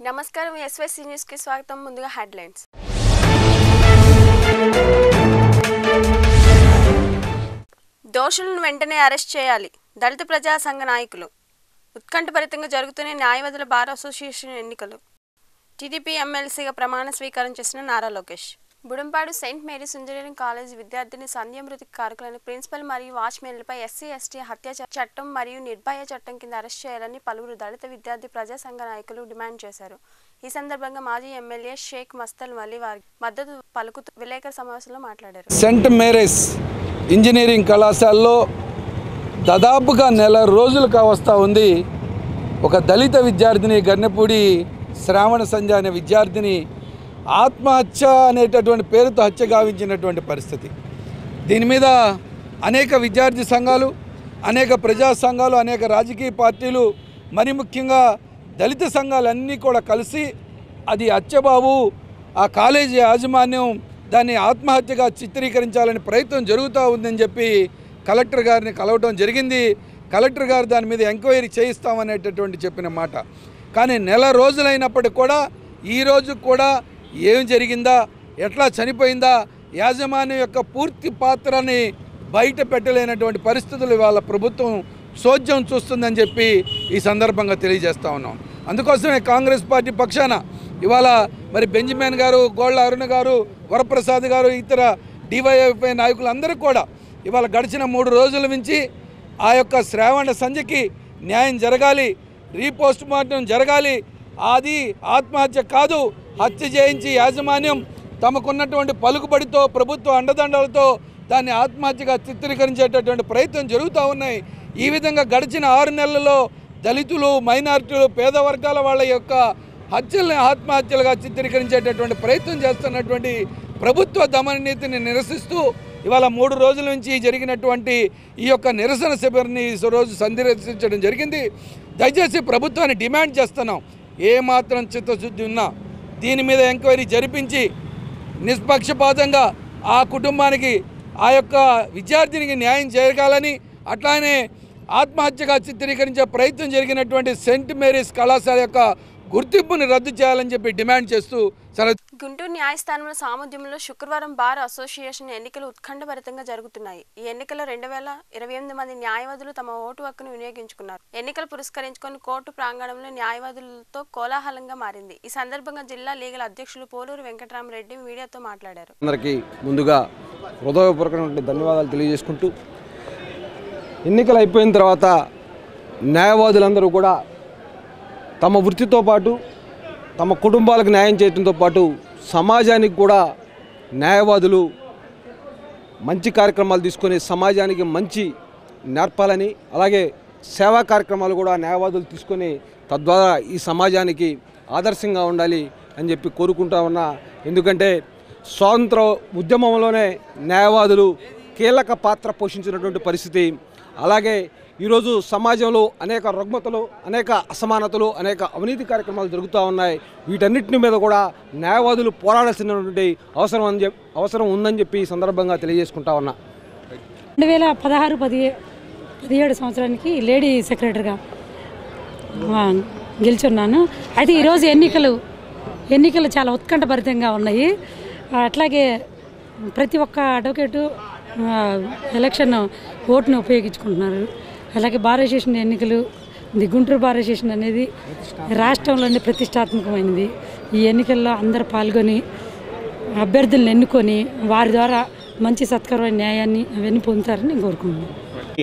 నమస్కారం SYC news కి స్వాగతం ముందుగా హెడ్లైన్స్ దోషులను వెంటనే అరెస్ట్ చేయాలి దళిత ప్రజా సంఘ నాయకులు ఉత్కంఠభరితంగా జరుగుతున్న న్యాయవాదుల బార్ అసోసియేషన్ ఎన్నికలు టీడీపీ ఎమ్మెల్సీగా ప్రమాణ స్వీకారం చేసిన Nara Lokesh Budampadu Saint Mary's engineering college విద్యార్థిని సంధ్య మృతికి కారకులైన ప్రిన్సిపల్ మరియు వాచ్మెన్లపై ఎస్సీ ఎస్టీ హత్య చ- చట్టం మరియు నిర్భయ చట్టం కింద అరెస్ట్ చేయాలని పలువురు దళిత విద్యార్థి ప్రజా సంఘ నాయకులు డిమాండ్ చేశారు ఈ సందర్భంగా మాజీ ఎమ్మెల్యే షేక్ మస్తల్ వలీ వారి మద్దతు పలుకుతూ విలేకరుల సమావేశంలో మాట్లాడారు సెంట్ మేరీస్ ఇంజనీరింగ్ కళాశాలలో దాదాపుగా నెల రోజులు కావస్తా ఉంది ఒక దళిత విద్యార్థిని గన్నెపూడి శ్రావణ సంధ్య అనే విద్యార్థిని ఆత్మహత్య అనేటటువంటి పేరుతో హత్య గావించినటువంటి పరిస్థితి దీని మీద అనేక విద్యార్థి సంఘాలు అనేక ప్రజా సంఘాలు అనేక రాజకీయ పార్టీలు మరి ముఖ్యంగా దళిత సంఘాలన్నీ కూడా కలిసి అది హత్యబాబు ఆ కాలేజీ యాజమాన్యం దాన్ని ఆత్మహత్యగా చిత్రీకరించాలని ప్రయత్నం జరుగుతూ ఉందని చెప్పి కలెక్టర్ గారిని కలవటం జరిగింది కలెక్టర్ గారు దాని మీద ఎంక్వైరీ చేయిస్తామనేటటువంటి చెప్పిన మాట కానీ నెల రోజులైనప్పటికి కూడా ఈ రోజు కూడా ఏం జరిగిందా ఎట్లా చనిపోయిందా యాజమాన్యం యొక్క పూర్తి పాత్రని బయట పెట్టలేనటువంటి పరిస్థితులు ఇవాళ ప్రభుత్వం సోద్యం చూస్తుందని చెప్పి ఈ సందర్భంగా తెలియజేస్తా ఉన్నాం అందుకోసమే కాంగ్రెస్ పార్టీ పక్షాన ఇవాళ మరి బెంజమిన్ గారు గోళ్ళ అరుణ గారు వరప్రసాద్ గారు ఇతర డివైఎఫ్ఐ నాయకులందరూ కూడా ఇవాళ గడిచిన మూడు రోజుల నుంచి ఆ యొక్క శ్రావణ సంధ్యకి న్యాయం జరగాలి రీపోస్ట్ మార్టం జరగాలి అది ఆత్మహత్య కాదు హత్య చేయించి యాజమాన్యం తమకున్నటువంటి పలుకుబడితో ప్రభుత్వ అండదండలతో దాన్ని ఆత్మహత్యగా చిత్రీకరించేటటువంటి ప్రయత్నం జరుగుతూ ఉన్నాయి ఈ విధంగా గడిచిన ఆరు నెలల్లో దళితులు మైనారిటీలు పేద వర్గాల వాళ్ళ యొక్క హత్యల్ని ఆత్మహత్యలుగా చిత్రీకరించేటటువంటి ప్రయత్నం చేస్తున్నటువంటి ప్రభుత్వ దమన నీతిని నిరసిస్తూ ఇవాళ మూడు రోజుల నుంచి జరిగినటువంటి ఈ యొక్క నిరసన శిబిరాన్ని ఈ రోజు సందర్శించడం జరిగింది దయచేసి ప్రభుత్వాన్ని డిమాండ్ చేస్తున్నాం ఏ మాత్రం చిత్తశుద్ధి ఉన్నా దీని మీద ఎంక్వైరీ జరిపించి నిష్పక్షపాతంగా ఆ కుటుంబానికి ఆ యొక్క విద్యార్థినికి న్యాయం జరగాలని అట్లానే ఆత్మహత్యగా చిత్రీకరించే ప్రయత్నం జరిగినటువంటి సెంట్ మేరీస్ కళాశాల యొక్క గుర్తింపుని రద్దు చేయాలని చెప్పి డిమాండ్ చేస్తూ సెలవు గుంటూరు న్యాయస్థానంలో సామర్థ్యంలో శుక్రవారం బార్ అసోసియేషన్ ఎన్నికలు ఉత్కంఠభరితంగా జరుగుతున్నాయి ఈ ఎన్నికల్లో రెండు వేల ఇరవై ఎనిమిది మంది న్యాయవాదులు తమ ఓటు హక్కును వినియోగించుకున్నారు ఎన్నికలు పురస్కరించుకొని కోర్టు ప్రాంగణంలో న్యాయవాదులతో కోలాహలంగా మారింది ఈ సందర్భంగా జిల్లా లీగల్ అధ్యక్షులు పోలూరు వెంకటరామరెడ్డి మీడియాతో మాట్లాడారు అందరికీ ముందుగా హృదయపూర్వకమైన ధన్యవాదాలు తెలియజేసుకుంటూ ఎన్నికలు అయిపోయిన తర్వాత న్యాయవాదులందరూ కూడా తమ వృత్తితో పాటు తమ కుటుంబాలకు న్యాయం చేయడంతో పాటు సమాజానికి కూడా న్యాయవాదులు మంచి కార్యక్రమాలు తీసుకొని సమాజానికి మంచి నేర్పాలని అలాగే సేవా కార్యక్రమాలు కూడా న్యాయవాదులు తీసుకొని తద్వారా ఈ సమాజానికి ఆదర్శంగా ఉండాలి అని చెప్పి కోరుకుంటా ఉన్నా ఎందుకంటే స్వాతంత్ర ఉద్యమంలోనే న్యాయవాదులు కీలక పాత్ర పోషించినటువంటి పరిస్థితి అలాగే ఈరోజు సమాజంలో అనేక రుగ్మతలు అనేక అసమానతలు అనేక అవినీతి కార్యక్రమాలు జరుగుతూ ఉన్నాయి వీటన్నిటిని మీద కూడా న్యాయవాదులు పోరాడాల్సినటువంటి అవసరం అని చెప్పి అవసరం ఉందని చెప్పి ఈ సందర్భంగా తెలియజేసుకుంటా ఉన్నా రెండు వేల పదహారు పది పదిహేడు సంవత్సరానికి లేడీ సెక్రటరీగా ఆ, గెలుచున్నాను అయితే ఈరోజు ఎన్నికలు ఎన్నికలు చాలా ఉత్కంఠభరితంగా ఉన్నాయి ఆ, అట్లాగే ప్రతి ఒక్క అడ్వకేటు ఆ, ఎలక్షన్ ఓటును ఉపయోగించుకుంటున్నారు అలాగే బార్ అసోసియేషన్ ఎన్నికలు ఇది గుంటూరు బార్ అసోసియేషన్ అనేది రాష్ట్రంలోనే ప్రతిష్టాత్మకమైనది ఈ ఎన్నికల్లో అందరూ పాల్గొని అభ్యర్థులను ఎన్నుకొని వారి ద్వారా మంచి సత్కరమైన న్యాయాన్ని అవన్నీ పొందుతారని నేను కోరుకుంటున్నాను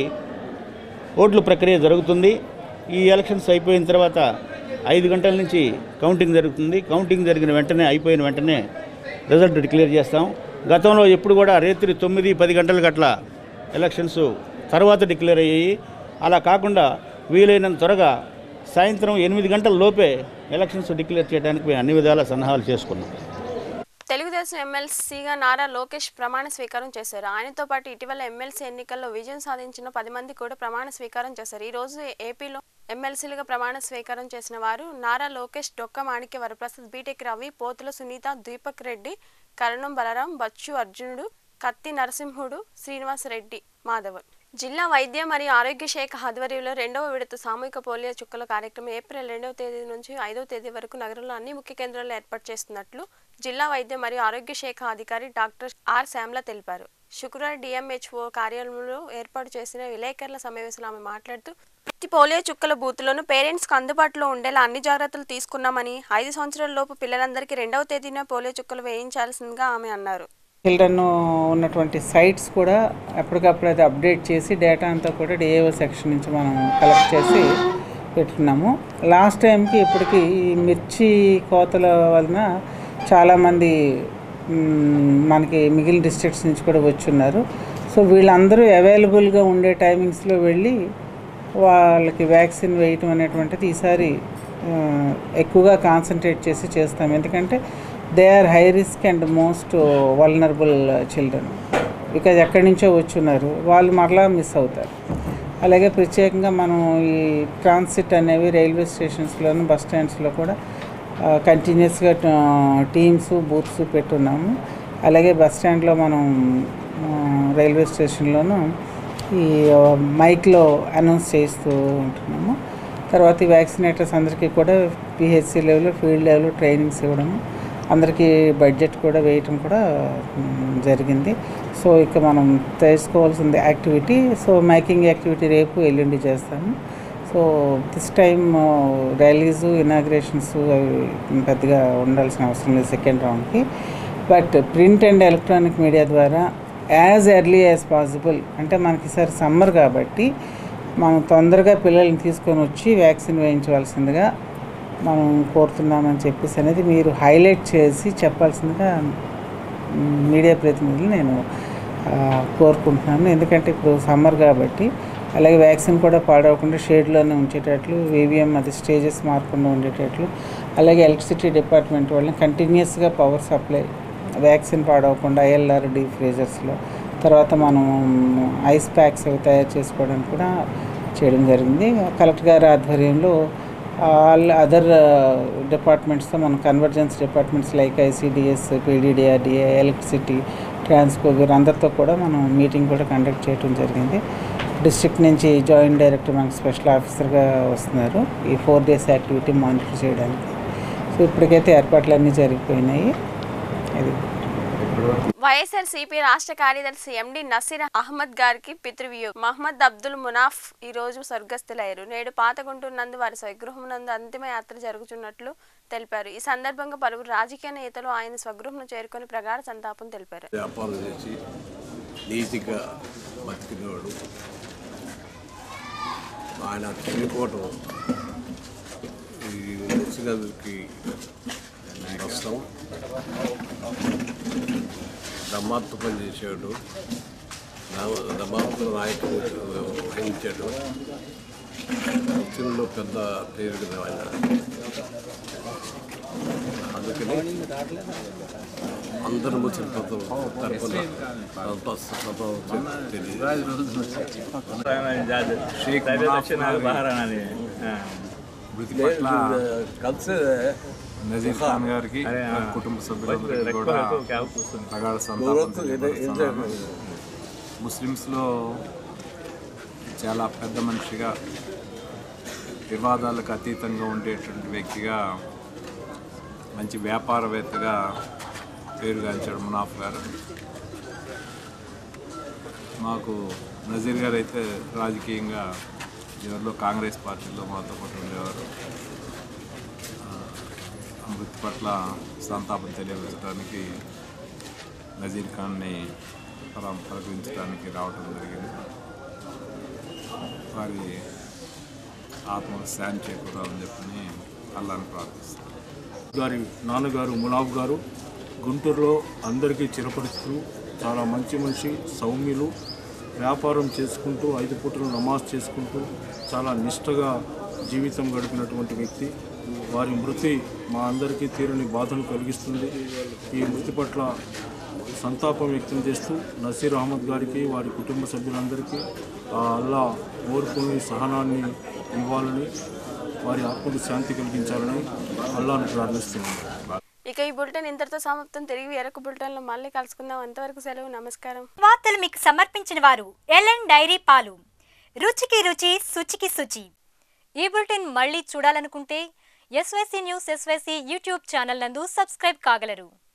ఓట్ల ప్రక్రియ జరుగుతుంది ఈ ఎలక్షన్స్ అయిపోయిన తర్వాత ఐదు గంటల నుంచి కౌంటింగ్ జరుగుతుంది కౌంటింగ్ జరిగిన వెంటనే అయిపోయిన వెంటనే రిజల్ట్ డిక్లేర్ చేస్తాం గతంలో ఎప్పుడు కూడా రాత్రి తొమ్మిది పది గంటలకు అట్లా ఎలక్షన్స్ తర్వాత డిక్లేర్ అయ్యాయి అలా కాకుండా వీలైనంత త్వరగా సాయంత్రం ఎనిమిది గంటల లోపే ఎలక్షన్స్ డిక్లేర్ చేయడానికి మేము అన్ని విధాలా సన్నాహాలు చేసుకున్నాం తెలుగుదేశం ఎమ్మెల్సీగా నారా లోకేష్ ప్రమాణ స్వీకారం చేశారు ఆయనతో పాటు ఇటీవల ఎమ్మెల్సీ ఎన్నికల్లో విజయం సాధించిన పది మంది కూడా ప్రమాణ స్వీకారం చేశారు ఈ రోజు ఏపీలో ఎమ్మెల్సీలుగా ప్రమాణ స్వీకారం చేసిన వారు నారా లోకేష్ డొక్క మాణిక్య వరప్రసాద్ బీటెక్ రవి పోతుల సునీత దీపక్ రెడ్డి కరణం బలరాం బచ్చు అర్జునుడు కత్తి నరసింహుడు శ్రీనివాస్ రెడ్డి మాధవన్ జిల్లా వైద్య మరియు ఆరోగ్య శాఖ ఆధ్వర్యంలో రెండవ విడత సామూహిక పోలియో చుక్కల కార్యక్రమం ఏప్రిల్ రెండవ తేదీ నుంచి ఐదవ తేదీ వరకు నగరంలో అన్ని ముఖ్య కేంద్రాల్లో ఏర్పాటు చేస్తున్నట్లు జిల్లా వైద్య మరియు ఆరోగ్య శాఖ అధికారి డాక్టర్ ఆర్ శ్యామ్ల తెలిపారు శుక్రవారం డిఎంహెచ్ఓ కార్యాలయంలో ఏర్పాటు చేసిన విలేకరుల సమావేశంలో ఆమె మాట్లాడుతూ ప్రతి పోలియో చుక్కల బూత్లోనూ పేరెంట్స్కు అందుబాటులో ఉండేలా అన్ని జాగ్రత్తలు తీసుకున్నామని ఐదు సంవత్సరాల లోపు పిల్లలందరికీ రెండవ తేదీన పోలియో చుక్కలు వేయించాల్సిందిగా ఆమె అన్నారు చిల్డ్రన్ ఉన్నటువంటి సైట్స్ కూడా ఎప్పటికప్పుడు అది అప్డేట్ చేసి డేటా అంతా కూడా డిఏఓ సెక్షన్ నుంచి మనం కలెక్ట్ చేసి పెట్టుకున్నాము లాస్ట్ టైంకి ఇప్పటికి ఈ మిర్చి కోతల వలన చాలామంది మ్, మనకి మిగిలిన డిస్ట్రిక్ట్స్ నుంచి కూడా వచ్చున్నారు సో వీళ్ళందరూ అవైలబుల్గా ఉండే టైమింగ్స్లో వెళ్ళి వాళ్ళకి వ్యాక్సిన్ వేయటం అనేటువంటిది ఈసారి ఆ, ఎక్కువగా కాన్సన్ట్రేట్ చేసి చేస్తాం ఎందుకంటే they are high risk and most vulnerable children because ఎక్కడి నుంచో వచ్చున్నారు వాళ్ళు మరలా మిస్ అవుతారు అలాగే ప్రత్యేకంగా మనం ఈ ట్రాన్సిట్ అనేవి రైల్వే స్టేషన్స్లోను బస్ స్టాండ్స్లో కూడా కంటిన్యూస్గా టీమ్స్ బూత్స్ పెట్టున్నాము అలాగే బస్ స్టాండ్లో మనం ఆ, రైల్వే స్టేషన్లోనూ ఈ ఆ, మైక్లో అనౌన్స్ చేస్తూ ఉంటున్నాము తర్వాత ఈ వ్యాక్సినేటర్స్ అందరికీ కూడా పిహెచ్సి లెవెల్లో ఫీల్డ్ లెవెల్లో ట్రైనింగ్స్ ఇవ్వడము అందరికీ బడ్జెట్ కూడా వేయటం కూడా మ్, జరిగింది సో ఇక మనం తెలుసుకోవాల్సింది యాక్టివిటీ సో మైకింగ్ యాక్టివిటీ రేపు ఎల్లుండి చేస్తాము so this time rallies inaugurations అవి పెద్దగా ఉండాల్సిన అవసరం లేదు సెకండ్ రౌండ్కి but print and electronic media ద్వారా యాజ్ ఎర్లీ యాజ్ పాసిబుల్ అంటే మనకి ఈసారి సమ్మర్ కాబట్టి మనం తొందరగా పిల్లల్ని తీసుకొని వచ్చి వ్యాక్సిన్ వేయించవలసిందిగా మనం కోరుతున్నామని చెప్పేసి అనేది మీరు హైలైట్ చేసి చెప్పాల్సిందిగా మ్, మీడియా ప్రతినిధులు నేను ఆ, కోరుకుంటున్నాను ఎందుకంటే ఇప్పుడు సమ్మర్ కాబట్టి అలాగే వ్యాక్సిన్ కూడా పాడవకుండా షేడ్లోనే ఉంచేటట్లు వేవిఎం అది స్టేజెస్ మారకుండా ఉండేటట్లు అలాగే ఎలక్ట్రిసిటీ డిపార్ట్మెంట్ వాళ్ళని కంటిన్యూస్గా పవర్ సప్లై వ్యాక్సిన్ పాడవకుండా ఐఎల్ఆర్ డీ ఫ్రీజర్స్లో తర్వాత మనం ఐస్ ప్యాక్స్ అవి తయారు చేసుకోవడానికి కూడా చేయడం జరిగింది కలెక్టర్ గారి ఆధ్వర్యంలో ఆల్ అదర్ డిపార్ట్మెంట్స్తో మన convergence departments like ICDS PDDRDA electricity Transco వీరందరితో కూడా మనం మీటింగ్ కూడా కండక్ట్ చేయడం జరిగింది డిస్ట్రిక్ట్ నుంచి జాయింట్ డైరెక్టర్ మనకు స్పెషల్ ఆఫీసర్గా వస్తున్నారు ఈ ఫోర్ డేస్ యాక్టివిటీ మానిటర్ చేయడానికి సో ఇప్పటికైతే ఏర్పాట్లన్నీ జరిగిపోయినాయి అది వైఎస్ఆర్సీపీ రాష్ట్ర కార్యదర్శి ఎండి నసీర్ అహ్మద్ గారికి పితృవియోగ్ మహమ్మద్ అబ్దుల్ మునాఫ్ ఈ రోజు స్వర్గస్థులయ్యారు నేడు పాత గుంటూరు నందు వారి స్వగృహం నందు అంతిమ యాత్ర జరుగుతున్నట్లు తెలిపారు ఈ సందర్భంగా పలువురు రాజకీయ నేతలు ఆయన స్వగృహం చేరుకొని ప్రగాఢ సంతాపం తెలిపారు వ్యాపారం చేసి నీతిగా బతికినవాడు ఆయన చనిపోవటం ఈ వచ్చినందుకు నష్టం దమ్మాత్తు పని చేసాడు దమ్మాత్తు నాయకుడు వహించాడు ముస్లింలో పెద్ద పేరు కదా ఆయన అందుకని అందరు ముస్లిం తరఫున సంతోషం తెలియదు షేక్ మునాఫ్ గారి మృతి పట్ల కలిసి నజీర్ ఖాన్ గారికి వారి కుటుంబ సభ్యులందరికీ కూడా ప్రగాఢ సంతాపం తెలియపరుస్తున్నాను ముస్లిమ్స్లో చాలా పెద్ద మనిషిగా వివాదాలకు అతీతంగా ఉండేటువంటి వ్యక్తిగా మంచి వ్యాపారవేత్తగా పేరుగాంచాడు మునాఫ్ గారు మాకు నజీర్ గారు అయితే రాజకీయంగా ఎవరిలో కాంగ్రెస్ పార్టీలో మాతో పాటు ఉండేవారు ఆ, ఆ మృతి పట్ల సంతాపం తెలియజేయడానికి నజీర్ ఖాన్ని పరం పలకరించడానికి రావడం జరిగింది వారి ఆత్మకు శాంతి చేకూరాలని చెప్పని అల్లాని ప్రార్థిస్తాను గారి నాన్నగారు మునాఫ్ గారు గుంటూరులో అందరికీ చిరపరుస్తూ చాలా మంచి మనిషి సౌమ్యులు వ్యాపారం చేసుకుంటూ ఐదు పూటలు నమాజ్ చేసుకుంటూ చాలా నిష్టగా జీవితం గడిపినటువంటి వ్యక్తి వారి మృతి మా అందరికీ తీరని బాధను కలిగిస్తుంది ఈ మృతి పట్ల సంతాపం వ్యక్తం చేస్తూ నసీర్ అహ్మద్ గారికి వారి కుటుంబ సభ్యులందరికీ ఆ అల్లా ఓర్పుని సహనాన్ని ఇవ్వాలని వారి ఆత్మకు శాంతి కలిగించాలని అల్లాను ప్రార్థిస్తున్నాను ఇక ఇక ఈ బులెటిన్ ఇంతటితో సమాప్తం తిరిగి వేరొక బులెటిన్లో మళ్ళీ కలుసుకుందాం అంతవరకు సెలవు నమస్కారం వార్తలు మీకు సమర్పించిన వారు ఎల్ఎన్ డైరీ పాలు రుచికి రుచి శుచికి శుచి ఈ బులెటిన్ మళ్ళీ చూడాలనుకుంటే SYC news SYC YouTube channel నందు సబ్స్క్రైబ్ కాగలరు